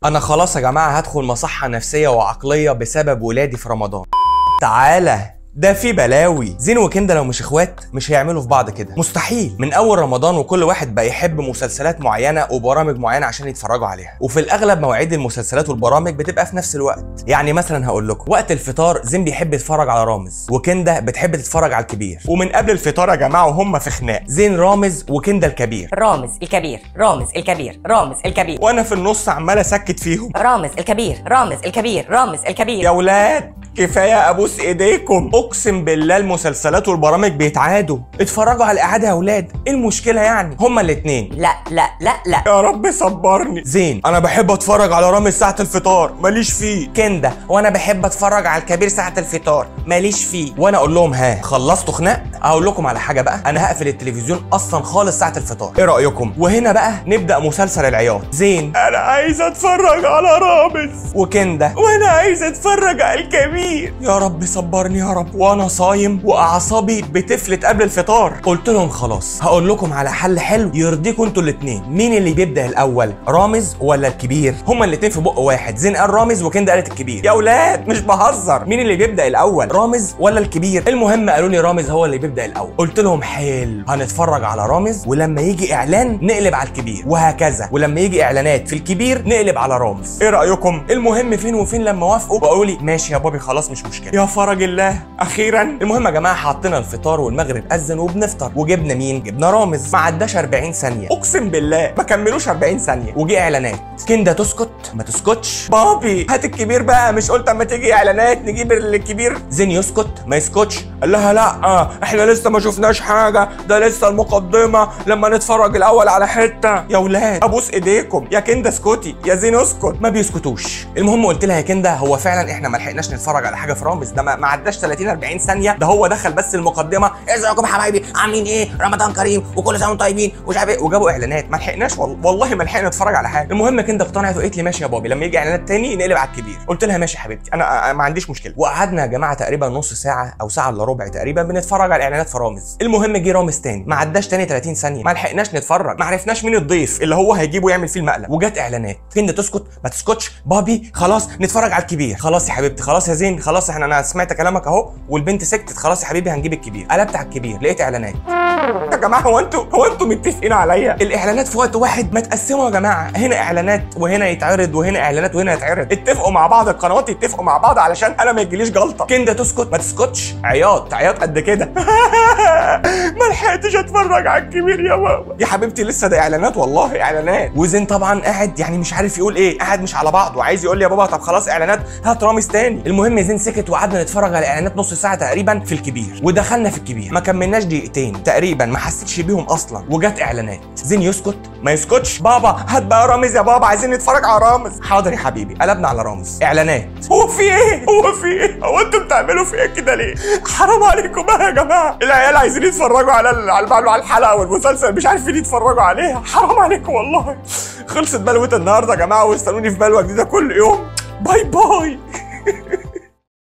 انا خلاص يا جماعه هدخل مصحه نفسيه وعقليه بسبب ولادي في رمضان تعالى ده في بلاوي زين وكندا لو مش اخوات مش هيعملوا في بعض كده مستحيل من اول رمضان وكل واحد بقى يحب مسلسلات معينه وبرامج معينه عشان يتفرجوا عليها وفي الاغلب مواعيد المسلسلات والبرامج بتبقى في نفس الوقت يعني مثلا هقول لكم وقت الفطار زين بيحب يتفرج على رامز وكندا بتحب تتفرج على الكبير ومن قبل الفطار يا جماعه وهم في خناق زين رامز وكندا الكبير رامز الكبير رامز الكبير رامز الكبير وانا في النص عمال اسكت فيهم رامز الكبير رامز الكبير رامز الكبير يا ولاد كفايه ابوس ايديكم اقسم بالله المسلسلات والبرامج بيتعادوا اتفرجوا على الاعاده يا ولاد ايه المشكله يعني هما الاتنين لا لا لا لا يا رب صبرني زين انا بحب اتفرج على رامز ساعه الفطار ماليش فيه كندا وانا بحب اتفرج على الكبير ساعه الفطار ماليش فيه وانا اقول لهم ها خلصتوا خناق اقول لكم على حاجه بقى انا هقفل التلفزيون اصلا خالص ساعه الفطار ايه رايكم وهنا بقى نبدا مسلسل العياط زين انا عايز اتفرج على رامز وكندا وانا عايز اتفرج على الكبير يا رب صبرني يا رب وانا صايم واعصابي بتفلت قبل الفطار قلت لهم خلاص هقول لكم على حل حلو يرضيكم انتوا الاثنين مين اللي بيبدا الاول رامز ولا الكبير هما الاثنين في بق واحد زين قال رامز وكندا قالت الكبير يا اولاد مش بهزر مين اللي بيبدا الاول رامز ولا الكبير المهم قالوا لي رامز هو اللي بيبدا الاول قلت لهم حلو هنتفرج على رامز ولما يجي اعلان نقلب على الكبير وهكذا ولما يجي اعلانات في الكبير نقلب على رامز ايه رايكم المهم فين وفين لما وافقوا وقالوا لي ماشي يا بابي خلاص مش مشكله يا فرج الله اخيرا المهم يا جماعه حطينا الفطار والمغرب اذن وبنفطر وجبنا مين جبنا رامز ما عداش 40 ثانيه اقسم بالله ما كملوش 40 ثانيه وجي اعلانات كندا تسكت ما تسكتش بابي هات الكبير بقى مش قلت اما تيجي اعلانات نجيب الكبير زين يسكت ما يسكتش قال لها لا آه احنا لسه ما شفناش حاجه ده لسه المقدمه لما نتفرج الاول على حته يا ولاد ابوس ايديكم يا كندا اسكتي يا زين اسكت ما بيسكتوش المهم قلت لها يا كندا هو فعلا احنا ما لحقناش نتفرج على حاجه في رامز ده ما ما عداش 30 40 ثانيه ده هو دخل بس المقدمه ازيكم يا حبايبي عاملين ايه رمضان كريم وكل سنه وانتم طيبين ومش عارف ايه وجابوا اعلانات ما لحقناش وال- والله ما لحقنا نتفرج على حاجه المهم كندا اقتنعت وقالت لي ماشي يا بابي لما يجي اعلانات تاني نقلب على الكبير قلت لها ماشي يا حبيبتي انا أنا ما عنديش مشكله وقعدنا يا جماعه تقريبا نص ساعه او ساعه الا ربع تقريبا بنتفرج على الاعلانات في رامز المهم جه رامز تاني ما عداش تاني 30 ثانيه ما لحقناش نتفرج ما عرفناش مين الضيف اللي هو هيجيبه يعمل فيه المقلب وجت اعلانات كندا تسكت ما تسكتش بابي خلاص نتفرج على الكبير خلاص يا حبيبتي خلاص يا زين خلاص احنا انا سمعت كلامك اهو والبنت سكتت خلاص يا حبيبي هنجيب الكبير قلبت على الكبير لقيت اعلانات يا جماعه هو انتوا هو انتوا متفقين عليا الاعلانات في وقت واحد ما تقسموا يا جماعه هنا اعلانات وهنا يتعرض وهنا اعلانات وهنا يتعرض اتفقوا مع بعض القنوات يتفقوا مع بعض علشان انا ما يجيليش جلطه كندا تسكت ما تسكتش عياط عياط قد كده ما لحقتش اتفرج على الكبير يا بابا يا حبيبتي لسه ده اعلانات والله اعلانات وزين طبعا قاعد يعني مش عارف يقول ايه قاعد مش على بعضه وعايز يقول لي يا بابا طب خلاص اعلانات هات رامز تاني المهم زين سكت وقعدنا نتفرج على اعلانات نص ساعه تقريبا في الكبير ودخلنا في الكبير ما كملناش دقيقتين تقريبا ما حسيتش بيهم اصلا وجت اعلانات زين يسكت ما يسكتش بابا هات بقى رامز يا بابا عايزين نتفرج على رامز حاضر يا حبيبي قلبنا على رامز اعلانات هو في ايه هو في ايه هو انتوا بتعملوا فيا كده ليه حرام عليكم بقى يا جماعه العيال عايزين يتفرجوا على ال- على على الحلقه والمسلسل مش عارفين يتفرجوا عليها حرام عليكم والله خلصت بلوه النهارده يا جماعه واستنوني في بلوه جديده كل يوم باي باي